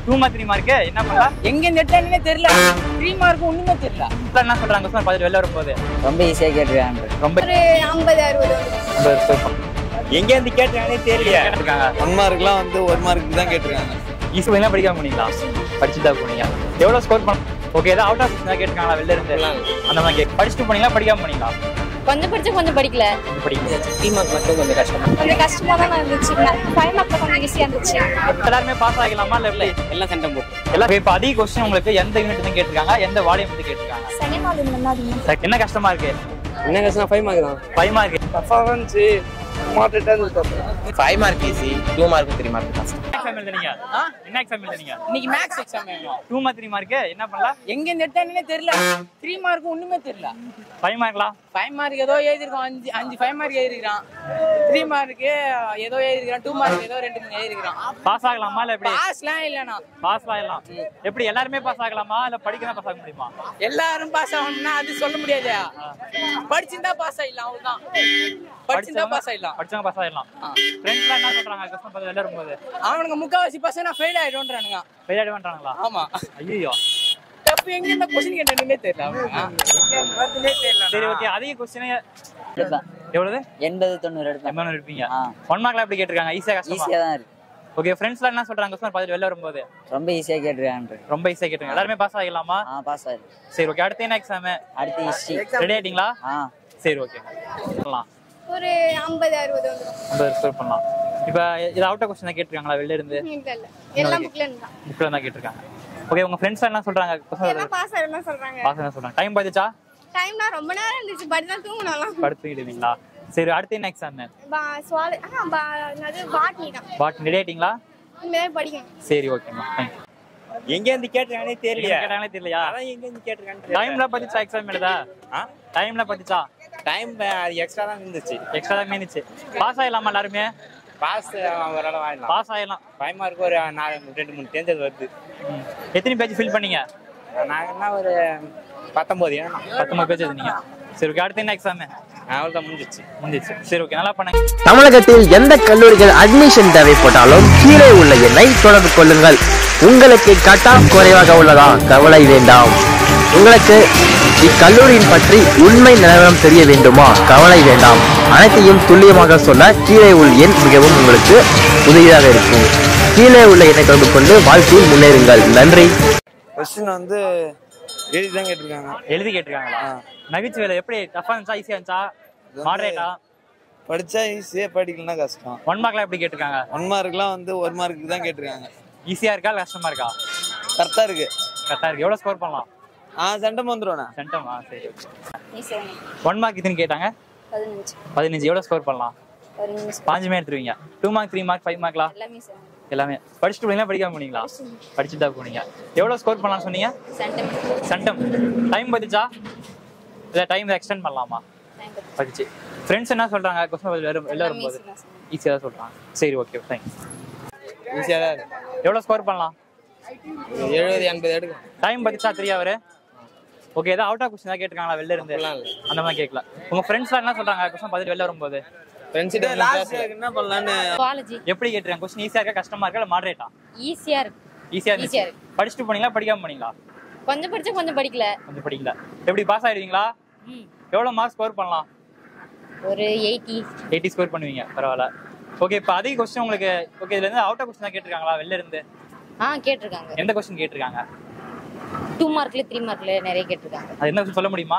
Two mark three mark என்ன பண்ணலாம் எங்க இந்த எடுத்தானே தெரியல த்ரீ மார்க் ஒண்ணுமே தெரியல என்ன சொல்றாங்க கொஸ்டின் பார்த்துட்டு வெளில வரும்போது ரொம்ப ஈஸியா கேட்டிருக்காங்க ரொம்ப ஒரு ஐம்பது அறுபது வந்துடும் எங்க இருந்து கேட்டாங்கன்னே தெரியல கேட்டிருக்காங்க ஒன் மார்க்லாம் வந்து ஒரு மார்க்கு தான் கேட்டிருக்காங்க ஈஸி பண்ணி படிக்காம போனீங்களா படிச்சுட்டு தான் போனீங்க எவ்வளவு ஸ்கோர் பண்ண ஓகே ஏதாவது அவுட் ஆஃப் தான் கேட்டிருக்காங்களா வெளில இருந்து அந்த மாதிரி கேட்க படிச்சுட்டு போனீங்களா படிக்காம போனீங்களா கொஞ்சம் படிச்சு கொஞ்சம் படிக்கல படிக்க த்ரீ மார்க் மட்டும் கொஞ்சம் கஷ்டமா கொஞ்சம் கஷ்டமா தான் இருந்துச்சு ஃபைவ் மார்க்ல கொஞ்சம் ஈஸியா இருந்துச்சு எல்லாருமே பாஸ் ஆகலாமா இல்ல எப்படி எல்லாம் சென்டம் போட்டு எல்லாம் இப்ப அதிக கொஸ்டின் உங்களுக்கு எந்த யூனிட் தான் கேட்டிருக்காங்க எந்த வால்யூம் வந்து கேட்டிருக்காங்க செகண்ட் வால்யூம் முன்னாடி என்ன கஷ்டமா இருக்கு என்ன கஷ்டம் ஃபைவ் மார்க் தான் பயமா இருக்கு performance five mark easy two mark three mark கஷ்டம் எக்ஸாம் எழுதுனீங்க என்ன எக்ஸாம் எழுதுனீங்க இன்னைக்கு மேக்ஸ் எக்ஸாம் வேணும் டூ மார்க் த்ரீ மார்க்கு என்ன பண்ணலாம் எங்க இந்த எடுத்தானே தெரியல த்ரீ மார்க் ஒண்ணுமே தெரியல ஃபைவ் மார்க்லாம் ஃபைவ் மார்க் ஏதோ எழுதிருக்கோம் அஞ்சு அஞ்சு ஃபைவ் மார்க் எழுதிருக்கான் த்ரீ மார்க்கு ஏதோ எழுதிருக்கான் டூ மார்க் ஏதோ ரெண்டு மூணு எழுதிருக்கான் பாஸ் ஆகலாமா இல்ல எப்படி பாஸ்லாம் இல்லைண்ணா பாஸ் ஆகலாம் எப்படி எல்லாருமே பாஸ் ஆகலாமா இல்ல படிக்க தான் பாஸ் ஆக முடியுமா எல்லாரும் பாஸ் ஆகணும்னா அது சொல்ல முடியாது படிச்சிருந்தா பாஸ் ஆயிடலாம் அவ்வளவுதான் படிச்சிருந்தா பாஸ் ஆயிடலாம் படிச்சவங்க பாஸ் ஆயிடலாம் ஃப்ரெண்ட்ஸ்லாம் என்ன சொல்றாங்க கொஸ்டின் பார்த்து வெளில வரும்போது அவனுங்க முக்காவாசி பசங்க நான் ஃபெயில் ஆயிடும்ன்றானுங்க விளையாட வேண்டாங்களா ஆமா ஐயோ தப்பு எங்க இந்த கொஸ்டின் கேட்டேன்னே தெரியல அவனுங்க சரி ஓகே அதிக கொஸ்டின் எவ்வளவு எண்பது தொண்ணூறு எடுத்தேன் எம்என் இருப்பீங்க ஆ. ஒன் மார்க்ல எப்படி கேட்டிருக்காங்க ஈஸியா கஷ்டமா ஈஸியா தான் இருக்கு ஓகே ஃப்ரெண்ட்ஸ்லாம் என்ன சொல்றாங்க கொஸ்டின் பார்த்துட்டு வெளில வரும்போது ரொம்ப ஈஸியா கேட்டிருக்காங்க ரொம்ப ஈஸியா கேட்டுருங்க எல்லாருமே பாஸ் ஆகலாமா ஆ பாஸ் ஆயிருக்கு சரி ஓகே அடுத்து என்ன எக்ஸாம் அடுத்து ஹிஸ்ட்ரி ரெடி ஆயிட்டீங்களா ஆ சரி ஓகே பண்ணலாம் ஒரு ஐம்பது அறுபது வந்துடும் நம்ம ஸ்கோர் பண்ணலாம் இப்போ இது அவுட் கொஸ்டின் தான் கேட்டிருக்காங்களா வெளில இருந்து இல்ல இல்ல எல்லா புக்ல இருந்தா புக்கில் தான் கேட்டிருக்காங்க ஓகே உங்க ஃப்ரெண்ட்ஸ் என்ன சொல்றாங்க எல்லாம் பாஸ் ஆயிடும் சொல்றாங்க பாஸ் என்ன சொல்றாங்க டைம் பார்த்துச்சா டைம்னா ரொம்ப நேரம் இருந்துச்சு பட் தான் தூங்கணும் படுத்துக்கிட்டீங்களா சரி அடுத்து என்ன எக்ஸாம் பா சுவாலு ஆ பா அது பாட்னி தான் பாட் ரெடி ஆயிட்டீங்களா இனிமேல் படிக்கணும் சரி ஓகேம்மா தேங்க்யூ எங்க இருந்து கேட்டாங்கன்னே தெரியல கேட்டாங்களே தெரியலையா அதான் எங்க இருந்து கேட்டிருக்கான்னு டைம்ல பத்திச்சா எக்ஸாம் எழுதா டைம்ல பத்திச்சா டைம் எக்ஸ்ட்ரா தான் இருந்துச்சு எக்ஸ்ட்ரா தான் மீனிச்சு பாஸ் ஆயிடலாமா எல்லாருமே பாஸ் ஓரளவு ஆயிடலாம் பாஸ் ஆயிடலாம் ஃபைவ் மார்க் ஒரு நாலு ரெண்டு மூணு தெரிஞ்சது வருது ம். எத்தனை பேஜ் ஃபில் பண்ணீங்க நாங்க என்ன ஒரு பத்தொன்பது ஏன்னா பத்தொன்பது பேஜ் எழுதுனீங்க சரி ஓகே அடுத்து என்ன எக்ஸாம் அவ்வளோதான் முடிஞ்சிச்சு முடிஞ்சிச்சு சரி ஓகே நல்லா பண்ணுங்க தமிழகத்தில் எந்த கல்லூரிகள் அட்மிஷன் தேவைப்பட்டாலும் கீழே உள்ள எண்ணை தொடர்பு கொள்ளுங்கள் உங்களுக்கு கட் ஆஃப் குறைவாக உள்ளதா கவலை வேண்டாம் உங்களுக்கு இக்கல்லூரியின் பற்றி உண்மை நிலவரம் தெரிய வேண்டுமா கவலை வேண்டாம் அனைத்தையும் துல்லியமாக சொல்ல கீழே உள்ள எண் மிகவும் உங்களுக்கு உதவியாக இருக்கும் கீழே உள்ள எண்ணை தொடர்பு கொண்டு வாழ்க்கையில் முன்னேறுங்கள் நன்றி கொஸ்டின் வந்து எழுதி தான் கேட்டிருக்காங்க எழுதி கேட்டிருக்காங்களா நகைச்சுவையில எப்படி டஃபா இருந்துச்சா ஈஸியா இருந்துச்சா மாடரேட்டா படிச்சா ஈஸியா படிக்கலனா கஷ்டம் ஒன் மார்க்லாம் எப்படி கேட்டிருக்காங்க ஒன் மார்க்லாம் வந்து ஒரு மார்க்கு தான் கேட்டிருக்காங்க ஈஸியா இருக்கா இல்ல கஷ்டமா இருக்கா கரெக்டா இருக்கு கரெக்டா இருக்கு எவ்வளவு ஸ்கோர் பண்ணலாம் ஆ சென்டம் வந்துருவேண்ணா சென்டமா சரி ஈஸியாக ஒன் மார்க் இதுன்னு கேட்டாங்க பதினஞ்சு பதினஞ்சு எவ்வளவு ஸ்கோர் பண்ணலாம் பதினஞ்சு பாஞ்சுமே எடுத்துருவீங்க two mark three mark five மார்க்லாம் எல்லாமே சார் எல்லாமே படிச்சுட்டு போனீங்களா படிக்காம போனீங்களா படிச்சுட்டு தான் போனீங்க எவ்வளவு ஸ்கோர் பண்ணலாம் சொன்னீங்க சென்டிமீட்டர் சென்டம் டைம் பதிச்சா இல்ல டைம் எக்ஸ்டெண்ட் பண்ணலாமா படிச்சு ஃப்ரெண்ட்ஸ் என்ன சொல்றாங்க கொஸ்டின் வெளில வெளில வரும்போது ஈஸியாக தான் சொல்றாங்க சரி ஓகே தேங்க்ஸ் ஈஸியா தான் இருக்கு எவ்வளவு ஸ்கோர் பண்ணலாம் எழுபது எண்பது எடுக்கும் டைம் பதிச்சா தெரியா அவரு ஓகே ஏதாவது அவுட் ஆஃப் கொஸ்டின் தான் கேட்டிருக்காங்களா வெளில இருந்து அந்த மாதிரி கேட்கல உங்க ஃப்ரெண்ட்ஸ்லாம் என்ன சொல்றாங்க கொஸ்டின் பார்த்துட்டு வெளில வரும்போது என்ன பண்ணலான்னு காலேஜ் எப்படி கேட்டிருக்காங்க கொஸ்டின் ஈஸியா இருக்கா கஷ்டமா இருக்கா இல்ல மாடரேட்டா ஈஸியா இருக்கு ஈஸியா Easy-ஆ இருந்துச்சு இருக்கு. படிச்சுட்டு போனீங்களா படிக்காம போனீங்களா கொஞ்சம் படிச்சா கொஞ்சம் படிக்கல கொஞ்சம் படிக்கல எப்படி பாஸ் ஆயிடுவீங்களா ம். எவ்வளவு மார்க் ஸ்கோர் பண்ணலாம் ஒரு எயிட்டி எயிட்டி ஸ்கோர் பண்ணுவீங்க பரவாயில்ல ஓகே இப்போ அதிக கொஸ்டின் உங்களுக்கு ஓகே இதுல இருந்து அவுட் ஆஃப் கொஸ்டின் தான் கேட்டிருக்காங்களா வெளில இருந்து ஆ கேட்டிருக்காங்க எந்த கொஸ்டின் கேட்டிருக்காங்க டூ மார்க்ல த்ரீ மார்க்ல நிறைய கேட்டிருக்காங்க அது என்ன question சொல்ல முடியுமா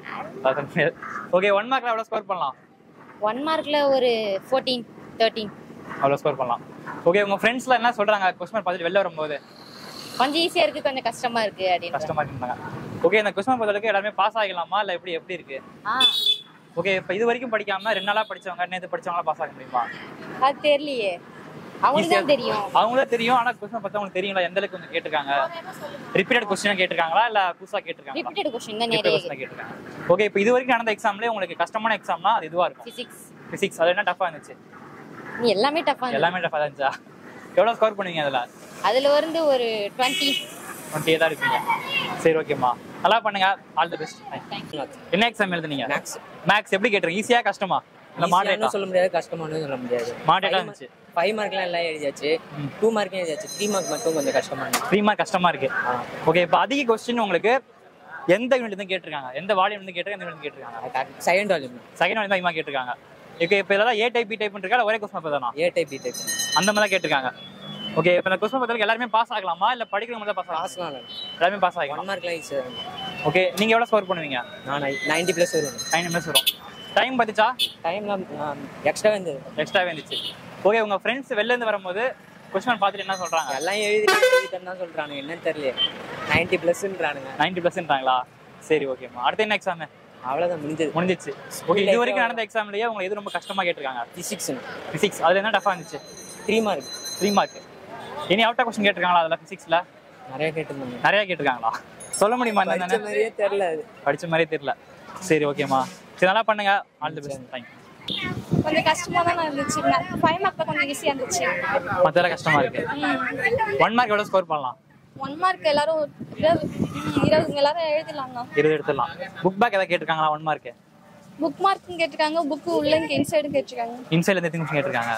ஓகே ஒன் மார்க்ல எவ்வளவு ஸ்கோர் பண்ணலாம் ஒன் மார்க்ல ஒரு ஃபோர்டீன் தேர்ட்டீன் அவ்வளவு ஸ்கோர் பண்ணலாம் ஓகே உங்க ஃப்ரெண்ட்ஸ்ல என்ன சொல்றாங்க கொஸ்டின் பார்த்துட்டு வெளில வரும்போது கொஞ்சம் ஈஸியா இருக்கு கொஞ்சம் கஷ்டமா இருக்கு அப்படின்னு கஷ்டமா இருந்தாங்க ஓகே இந்த கொஸ்டின் பொறுத்தவரைக்கும் எல்லாருமே பாஸ் ஆகலாமா இல்ல எப்படி எப்படி இருக்கு ஆ ஓகே இப்போ இது வரைக்கும் படிக்காம ரெண்டு நாளா படிச்சவங்க நேத்து படிச்சவங்களா பாஸ் ஆக முடியுமா அது தெரியலையே அவங்களுக்கு தான் தெரியும் அவங்களே தெரியும் ஆனா கொஸ்டின் பார்த்தா உங்களுக்கு தெரியுங்களா எந்த அளவுக்கு வந்து கேட்டிருக்காங்க ரிப்பீட்டட் கொஸ்டின் கேட்டிருக்காங்களா இல்ல புதுசா கேட்டிருக்காங்களா ரிப்பீட்டட் கொஸ்டின் தான் Repeated நிறைய question தான் கேட்டிருக்காங்க ஓகே இப்போ இது வரைக்கும் நடந்த எக்ஸாம்லயே உங்களுக்கு கஷ்டமான எக்ஸாம்னா அது இதுவா இருக்கும் பிசிக்ஸ் பிசிக்ஸ் அது என்ன டஃபா இருந்துச்சு நீ எல்லாமே டஃபா எல்லாமே டஃபா இருந்துச்சா எவ்வளவு ஸ்கோர் பண்ணுவீங்க அதுல அதுல வந்து ஒரு டுவெண்ட்டி டுவெண்ட்டி தான் இருப்பீங்க சரி ஓகேம்மா நல்லா பண்ணுங்க ஆல் தி பெஸ்ட் என்ன எக்ஸாம் எழுதுனீங்க மேக்ஸ் மேக்ஸ் எப்படி கேட்டிருக்கீங்க ஈஸியா கஷ்டமா இல்ல மாடரேட்டா சொல்ல முடியாது கஷ்டமானு சொல்ல முடியாது மாடரேட்டா இருந்துச்சு ஃபைவ் மார்க்லாம் எல்லாம் எழுதியாச்சு டூ மார்க்கும் எழுதியாச்சு த்ரீ மார்க் மட்டும் கொஞ்சம் கஷ்டமா இருந்துச்சு த்ரீ மார்க் கஷ்டமா இருக்கு ஓகே இப்போ அதிக கொஸ்டின் உங்களுக்கு எந்த யூனிட் தான் கேட்டிருக்காங்க எந்த வால்யூம் இருந்து கேட்டிருக்காங்க எந்த யூனிட் கேட்டிருக்காங்க செகண்ட் வால்யூம் செகண்ட் வால்யூம் தான் அதிகமாக கேட்டிருக்காங்க ஓகே இப்போ இதெல்லாம் ஏ டைப் பி டைப் இருக்கா இல்ல ஒரே கொஸ்டின் பேப்பர் தானா ஏ டைப் பி டைப் அந்த மாதிரி தான் கேட்டிருக்காங்க ஓகே இப்போ இந்த கொஸ்டின் பேப்பருக்கு எல்லாருமே பாஸ் ஆகலாமா இல்ல படிக்கிறவங்க தான் பாஸ் ஆகலாம் பாஸ்லாம் இல்லை எல்லாருமே பாஸ் ஆகலாம் ஒன் மார்க்லாம் ஈஸியாக ஓகே நீங்க எவ்வளவு ஸ்கோர் பண்ணுவீங்க நான் நைன்டி ப்ளஸ் வரும் நைன் மினிட்ஸ் வரும் டைம் பார்த்துச்சா டைம்லாம் எக்ஸ்ட்ரா இருந்தது எக்ஸ்ட்ராவே இருந்துச்சு ஓகே உங்க ஃப்ரெண்ட்ஸ் வெளில இருந்து வரும்போது கொஸ்டின் பார்த்துட்டு என்ன சொல்றாங்க எல்லாம் எழுதி எழுதிட்டேன்னு தான் சொல்கிறானுங்க என்னன்னு தெரியல நைன்டி ப்ளஸ்ன்றானுங்க நைன்டி பர்சன்ட்றாங்களா சரி ஓகேம்மா அடுத்து என்ன எக்ஸாம் அவ்வளோதான் முடிஞ்சது முடிஞ்சிச்சு ஓகே இது வரைக்கும் நடந்த எக்ஸாம்லயே உங்களுக்கு எது ரொம்ப கஷ்டமா கேட்டிருக்காங்க ஃபிசிக்ஸ் பிசிக்ஸ் அதுல என்ன டஃபா இருந்துச்சு த்ரீ மார்க் த்ரீ மார்க் இனி அவுட் ஆஃப் கொஸ்டின் கேட்டிருக்காங்களா அதுல பிசிக்ஸ்ல நிறைய கேட்டிருந்தாங்க நிறைய கேட்டிருக்காங்களா சொல்ல முடியுமா படிச்ச என்னன்னு மாதிரியே தெரியல அது படிச்ச மாதிரியே தெரியல சரி ஓகேம்மா சரி நல்லா பண்ணுங்க ஆல் தி பெஸ்ட் தேங்க் கொஞ்சம் கஷ்டமா தான் இருந்துச்சு ஃபைவ் மார்க் கொஞ்சம் ஈஸியா இருந்துச்சு மத்தெல்லாம் கஷ்டமா இருக்கு ஒன் மார்க் எவ்வளவு ஸ்கோர் பண்ணலாம் ஒன் மார்க் எல்லாரும் இருபது ம், இருபது எல்லாரும் எழுதிடலாம்ண்ணா இருபது எடுத்துடலாம் புக் பேக் ஏதாவது கேட்டிருக்காங்களா ஒன் மார்க் புக் மார்க்கும் கேட்டிருக்காங்க புக்கு உள்ள இன்சைடும் கேட்டிருக்காங்க இன்சைட்ல இருந்து எத்தனை கேட்டிருக்காங்க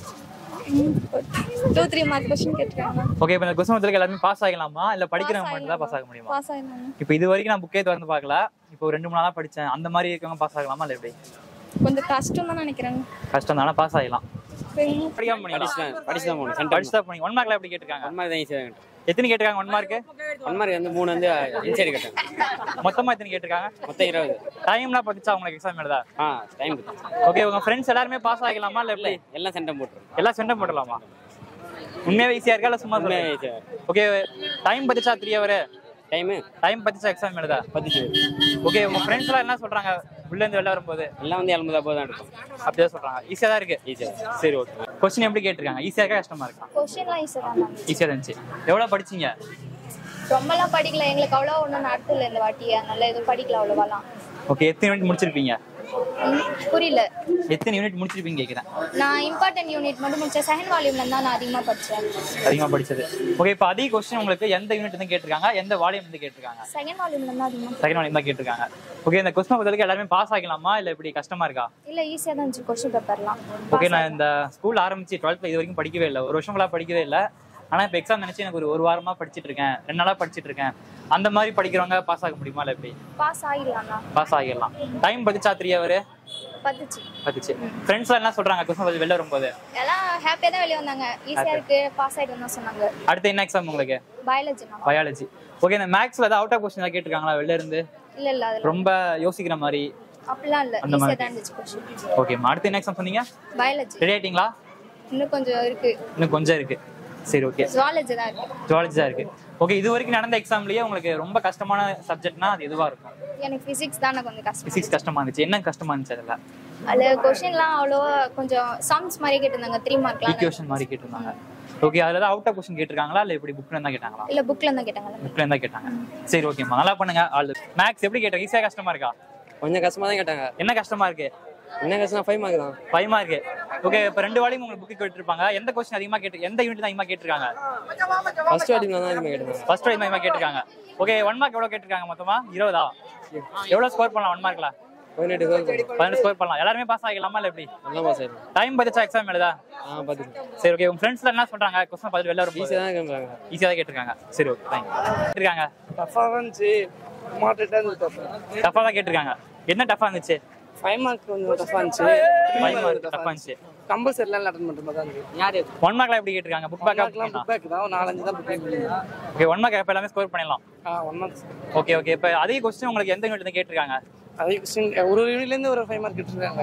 டூ த்ரீ மார்க் கொஸ்டின் கேட்டிருக்காங்க ஓகே இப்போ இந்த கொஸ்டின் வந்து எல்லாருமே பாஸ் ஆகலாமா இல்ல படிக்கிறவங்க மட்டும் தான் பாஸ் ஆக முடியுமா பாஸ் ஆயிடலாம் இப்போ இது வரைக்கும் நான் புக்கே திறந்து பார்க்கல இப்போ ஒரு ரெண்டு மூணு நாளா படிச்சேன் அந்த மாதிரி இருக்கவங்க பாஸ் ஆகலாமா இல்ல எப்படி கொஞ்சம் கஷ்டம் தான் நினைக்கிறேன் கஷ்டம் தானே பாஸ் ஆகலாம் சரி. படிக்காம போனீங்களா படிச்சு தான் போகணும் படிச்சு தான் போனீங்க ஒன் மார்க்ல எப்படி கேட்டிருக்காங்க ஒன் மார்க் தான் ஈஸியாக கேட்டேன் எத்தனை கேட்டிருக்காங்க ஒன் மார்க் ஒன் மார்க் வந்து மூணு வந்து இன்சைடு கேட்டேன் மொத்தமா எத்தனை கேட்டிருக்காங்க மொத்தம் இருபது டைம்லாம் படிச்சா உங்களுக்கு எக்ஸாம் எழுதா ஆ டைம் ஓகே உங்க ஃப்ரெண்ட்ஸ் எல்லாருமே பாஸ் ஆகலாமா இல்ல எப்படி எல்லாம் சென்டம் போட்டுருவோம் எல்லாம் சென்டம் போடலாமா உண்மையாவே ஈஸியா இருக்கா இல்ல சும்மா உண்மையாவே ஓகே டைம் பத்திச்சா த்ரீ ஹவர் டைமு டைம் பத்திச்சா எக்ஸாம் எழுதா பத்துச்சு ஓகே உங்க ஃப்ரெண்ட்ஸ் எல்லாம் என்ன சொல்றாங்க உள்ள இருந்து வெளில வரும்போது எல்லாம் வந்து எழுபதா போது தான் இருக்கும் அப்படியே சொல்றாங்க ஈஸியா தான் இருக்கு ஈஸியா சரி ஓகே கொஸ்டின் எப்படி கேட்டிருக்காங்க ஈஸியா இருக்கா கஷ்டமா இருக்கா கொஸ்டின்லாம் ஈஸியாக தான் மேம் ஈஸியா இருந்துச்சு எவ்வளவு படிச்சீங்க ரொம்பலாம் படிக்கல எங்களுக்கு அவ்வளோ ஒன்றும் நடத்தல இந்த வாட்டி அதனால எதுவும் படிக்கல அவ்வளோவாலாம் ஓகே எத்தனை யூனிட் முடிச்சிருப்பீங்க ம், புரியல எத்தனை யூனிட் முடிச்சிருப்பீங்க கேக்குறேன் நான் இம்பார்ட்டன்ட் யூனிட் மட்டும் முடிச்சேன் செகண்ட் வால்யூம்ல தான் நான் அதிகமாக படித்தேன் அதிகமா படிச்சது ஓகே இப்போ அதிக கொஸ்டின் உங்களுக்கு எந்த யூனிட் இருந்து கேட்டிருக்காங்க எந்த வால்யூம் இருந்து கேட்டிருக்காங்க செகண்ட் வால்யூம்ல தான் அதிகமாக செகண்ட் வால்யூம் தான் கேட்டிருக்காங்க ஓகே இந்த கொஸ்டின் பொறுத்தவரைக்கும் எல்லாருமே பாஸ் ஆகலாமா இல்ல இப்படி கஷ்டமா இருக்கா இல்லை ஈஸியாக தான் இருந்துச்சு கொஸ்டின் பேப்பர்லாம் ஓகே நான் இந்த ஸ்கூல் ஆரம்பிச்சு டுவெல்த்ல இது வரைக்கும் படிக்கவே இல்லை ஒரு வருஷம் ஃபுல்லா படிக்கவே இல்லை ஆனா இப்போ எக்ஸாம் நினைச்சு எனக்கு ஒரு ஒரு வாரமா படிச்சிட்டு இருக்கேன் ரெண்டு நாளா படிச்சிட்டு இருக்கேன் அந்த மாதிரி படிக்கிறவங்க பாஸ் ஆக முடியுமா இல்ல எப்படி பாஸ் ஆகிடலாம்ண்ணா பாஸ் ஆகிடலாம் டைம் பதிச்சா த்ரீ ஹவர் பத்துச்சு பத்துச்சு ஃப்ரெண்ட்ஸ் என்ன சொல்றாங்க கொஸ்டின் பதில் வெளில வரும்போது எல்லாம் ஹாப்பியாக தான் வெளியே வந்தாங்க ஈஸியாக இருக்கு பாஸ் ஆகிட்டு தான் சொன்னாங்க அடுத்து என்ன எக்ஸாம் உங்களுக்கு பயாலஜிண்ணா பயாலஜி ஓகே இந்த மேக்ஸ்ல ஏதாவது அவுட் ஆஃப் கொஸ்டின் ஏதாவது கேட்டிருக்காங்களா வெளில இருந்து இல்லை இல்லை அதில் ரொம்ப யோசிக்கிற மாதிரி அப்படிலாம் இல்லை அந்த ஈஸியாக மாதிரி. தான் இருந்துச்சு கொஸ்டின் ஓகேம்மா அடுத்து என்ன எக்ஸாம் சொன்னீங்க பயாலஜி ரெடி ஆயிட்டீங்களா இன்னும் கொஞ்சம் இருக்கு இன்னும் கொஞ்சம் இருக்கு சரி ஓகே ஜுவாலஜி தான் இருக்கு ஜுவாலஜி தான் இருக்கு ஓகே இது வரைக்கும் நடந்த எக்ஸாம்லயே உங்களுக்கு ரொம்ப கஷ்டமான சப்ஜெக்ட்னா அது எதுவா இருக்கும் எனக்கு ஃபிசிக்ஸ் தான் கொஞ்சம் கஷ்டம் பிசிக்ஸ் கஷ்டமா இருந்துச்சு என்ன கஷ்டமா இருந்துச்சு அதுல அதில் கொஷின்லாம் அவ்வளோவா கொஞ்சம் சம்ஸ் மாதிரி கேட்டிருந்தாங்க த்ரீ மார்க்லாம் ஈக்குவேஷன் மாதிரி கேட்டிருந்தாங்க ஓகே அதுல தான் அவுட் ஆஃப் கொஸ்டின் கேட்டிருக்காங்களா இல்ல இப்படி புக்ல இருந்தா கேட்டாங்களா இல்லை புக்கில் தான் கேட்டாங்க புக்ல இருந்தா கேட்டாங்க சரி ஓகேம்மா நல்லா பண்ணுங்க ஆல் மேக்ஸ் எப்படி கேட்டாங்க ஈஸியா கஷ்டமா இருக்கா கொஞ்சம் கஷ்டமா தான் கேட்டாங்க என்ன கஷ்டமா இருக்கு என்ன கஷ்டம் ஃபைவ் மார்க் தான் பயமா இருக்கு ஓகே இப்ப ரெண்டு வாலியும் உங்களுக்கு புக்கு கேட்டிருப்பாங்க எந்த கொஸ்டின் அதிகமா கேட்டு எந்த யூனிட் அதிகமா கேட்டிருக்காங்க ஃபர்ஸ்ட் வால்யூம்ல தான் அதிகமாக கேட்டாங்க ஃபர்ஸ்ட் டைம் அதிகமா கேட்டிருக்காங்க ஓகே ஒன் மார்க் எவ்வளவு கேட்டிருக்காங்க மொத்தமா இருபதா எவ்வளவு ஸ்கோர் பண்ணலாம் ஒன் மார்க்ல பதினெட்டு கோல் போடும் பதினெட்டு ஸ்கோர் பண்ணலாம் எல்லாருமே பாஸ் ஆகிக்கலாமா இல்ல எப்படி நல்லா பாஸ் ஆயிடும் டைம் பதிச்சா எக்ஸாம் எழுதா ஆ பார்த்துக்கலாம் சரி ஓகே உங்க ஃப்ரெண்ட்ஸ்ல என்ன சொல்றாங்க கொஸ்டின் பதில் வெளில வரும் ஈஸியாக தான் கேட்குறாங்க ஈஸியா தான் கேட்டிருக்காங்க சரி ஓகே தேங்க் கேட்டிருக்காங்க டஃபாக இருந்துச்சு மாட்டுட்டா இருந்துச்சு டஃபா தான் கேட்டிருக்காங்க என்ன டஃபா இருந்துச்சு ஃபைவ் மார்க் கொஞ்சம் டஃபாக இருந்துச்சு ஃபைவ் மார்க் டஃபா இருந்துச்சு கம்பல்சரிலாம் அட்டன் பண்ணுற மாதிரி தான் இருந்துச்சு யார் ஒன் மார்க்ல எப்படி கேட்டிருக்காங்க புக் பேக் மார்க்லாம் புக் பேக் தான் ஒரு நாலஞ்சு தான் புக் பண்ணிருந்தேன் ஓகே ஒன் மார்க் எப்ப எல்லாமே ஸ்கோர் பண்ணிடலாம் ஆ ஒன் மார்க்ஸ் ஓகே ஓகே இப்போ அதிக கொஸ்டின் உங்களுக்கு எந்த யூனிட் கேட்டிருக்காங்க அதே கொஸ்டின் ஒரு யூனிட்லேருந்து ஒரு ஃபைவ் மார்க் கேட்டிருக்காங்க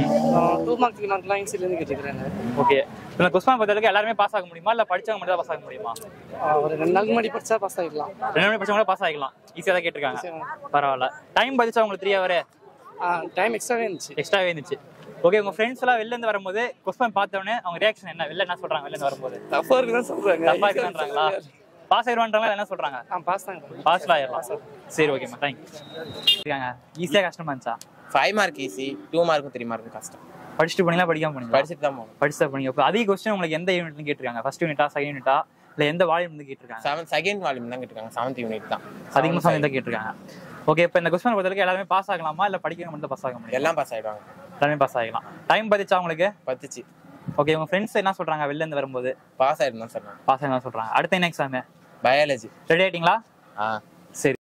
டூ மார்க் த்ரீ மார்க்லாம் இன்சிலேருந்து கேட்டிருக்காங்க ஓகே இந்த கொஸ்டின் பொறுத்தவரைக்கும் எல்லாருமே பாஸ் ஆக முடியுமா இல்ல படிச்சவங்க மட்டும் தான் பாஸ் ஆக முடியுமா ஒரு ரெண்டு நாளுக்கு முன்னாடி படிச்சா பாஸ் ஆகிடலாம் ரெண்டு மணி படிச்சவங்க பாஸ் ஆகிக்கலாம் ஈஸியா தான் கேட்டிருக்காங்க பரவாயில்ல டைம் பதிச்சா உங்களுக்கு த்ரீ ஹவர் டைம் எக்ஸ்ட்ராவே இருந்துச்சு எக்ஸ்ட்ராவே இருந்துச்சு ஓகே உங்க ஃப்ரெண்ட்ஸ் எல்லாம் வெளில இருந்து வரும்போது கொஸ்டின் பார்த்த உடனே அவங்க ரியாக்ஷன் என்ன வெளில என்ன சொல்றாங்க வெளில இருந்து வரும்போது டஃபாக இருக்குன்னு சொல்கிறாங்க தப்பா இருக்குன்றாங்களா பாஸ் ஆயிடுவான்றாங்களா என்ன சொல்றாங்க ஆ பாஸ் தான் பாஸ்ல ஆயிடலாம் சரி ஓகேம்மா தேங்க் இருக்காங்க ஈஸியா கஷ்டமா இருந்துச்சா ஃபைவ் மார்க் ஈஸி டூ மார்க்கும் த்ரீ மார்க்கும் கஷ்டம் படிச்சுட்டு போனீங்களா படிக்காம போனீங்களா படிச்சுட்டு தான் போகணும் படிச்சு தான் போனீங்க இப்போ அதிக கொஸ்டின் உங்களுக்கு எந்த யூனிட்ல கேட்டிருக்காங்க ஃபர்ஸ்ட் யூனிட்டா செகண்ட் யூனிட்டா இல்ல எந்த வால்யூம் இருந்து கேட்டிருக்காங்க செவன் செகண்ட் வால்யூம் தான் கேட்டிருக்காங்க செவன்த் யூனிட் தான் அதிகமாக சமயம் தான் கேட்டிருக்காங்க ஓகே இப்போ இந்த கொஸ்டின் பொறுத்தவரைக்கும் எல்லாருமே பாஸ் ஆகலாமா இல்ல படிக்கிறவங்க மட்டும் பாஸ் ஆக முடியும் எல்லாம் பாஸ் ஆயிடுவாங்க எல்லாமே பாஸ் ஆகலாம் டைம் பதிச்சா உங்களுக்கு பத்துச்சு ஓகே உங்க ஃப்ரெண்ட்ஸ் என்ன சொல்றாங்க வெளில இருந்து வரும்போது பாஸ் ஆயிடும் தான் சொன்னாங்க பாஸ் என்ன சொல்றாங்க அடுத்து என்ன எக்ஸாம் பயாலஜி ரெடி ஆயிட்டீங்களா ஆ